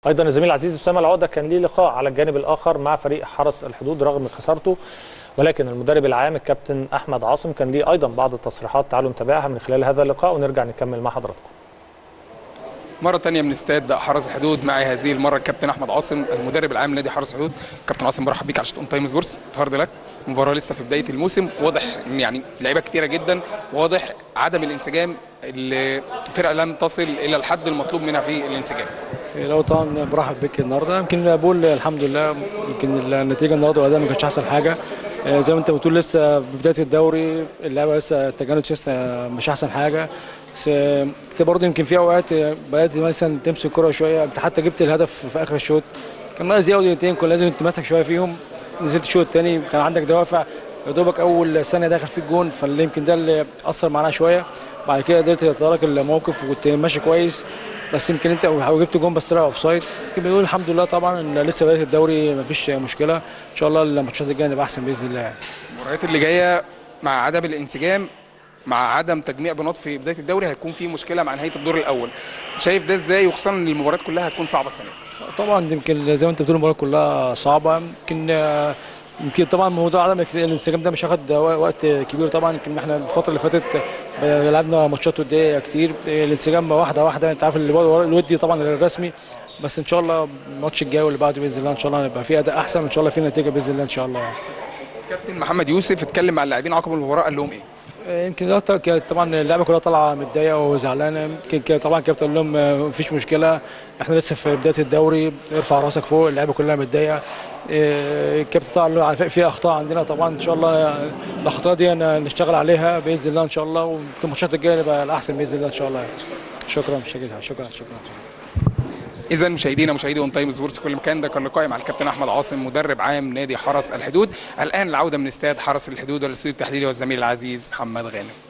ايضا الزميل العزيز اسامه العوده كان ليه لقاء على الجانب الاخر مع فريق حرس الحدود رغم خسارته ولكن المدرب العام الكابتن احمد عاصم كان ليه ايضا بعض التصريحات تعالوا نتابعها من خلال هذا اللقاء ونرجع نكمل مع حضراتكم مرة تانية من استاد حرس الحدود معي هذه المرة الكابتن أحمد عاصم المدرب العام لنادي حرس الحدود كابتن عاصم برحب بيك على شطون تايم سبورتس هارد لك مباراة لسه في بداية الموسم واضح إن يعني لعيبة كتيرة جدا واضح عدم الانسجام اللي الفرقة لم تصل إلى الحد المطلوب منها في الانسجام لو طبعا برحب بك النهارده يمكن بقول الحمد لله يمكن النتيجه النهارده والاداء ما كانش احسن حاجه آه، زي ما انت بتقول لسه بدايه الدوري اللعبه لسه التجانس لسه مش احسن حاجه بس آه، انت برضه يمكن في اوقات آه، بدات مثلا تمسك الكره شويه انت حتى جبت الهدف في اخر الشوط كان ناقص دقيقه ودقيقتين كان لازم تمسك شويه فيهم نزلت الشوط الثاني كان عندك دوافع يا دوبك اول ثانيه داخل في الجون فاللي يمكن ده اللي اثر معانا شويه بعد كده قدرت تتدارك الموقف وكنت ماشي كويس بس يمكن انت او جبت جون بس طلع اوف سايد يمكن بنقول الحمد لله طبعا ان لسه بدايه الدوري مفيش مشكله ان شاء الله الماتشات الجايه نبقى احسن باذن الله يعني. المباريات اللي جاية مع عدم الانسجام مع عدم تجميع بنقط في بداية الدوري هيكون في مشكلة مع نهاية الدور الأول شايف ده ازاي وخصوصا ان المباريات كلها هتكون صعبة السنة دي طبعا يمكن زي ما انت بتقول المباراه كلها صعبه يمكن آه، يمكن طبعا موضوع عدم الانسجام ده مش هياخد وقت كبير طبعا يمكن احنا الفتره اللي فاتت لعبنا ماتشات وديه كتير الانسجام واحده واحده انت عارف اللي الودي طبعا الرسمي بس ان شاء الله الماتش الجاي واللي بعده باذن الله ان شاء الله هيبقى في اداء احسن وان شاء الله في نتيجه باذن الله ان شاء الله كابتن محمد يوسف اتكلم مع اللاعبين عقب المباراة قال لهم ايه؟ يمكن دلوقتي كانت طبعا اللعبه كلها طالعه متضايقه وزعلانه يمكن كده طبعا كابتن قال لهم آه، مفيش مشكله احنا لسه في بدايه الدوري ارفع راسك فوق اللعبه كلها متضايقه آه، الكابتن طبعا قال له على فكرة في اخطاء عندنا طبعا ان شاء الله الاخطاء دي أنا نشتغل عليها باذن الله ان شاء الله وفي الماتشات الجايه نبقى الاحسن باذن الله ان شاء الله شكرا شكرا شكرا شكرا اذا مشاهدينا مشاهدي اون تايم سبورتس كل مكان ده كان لقائي مع الكابتن احمد عاصم مدرب عام نادي حرس الحدود الان العوده من استاد حرس الحدود والاستوديو التحليلي والزميل العزيز محمد غانم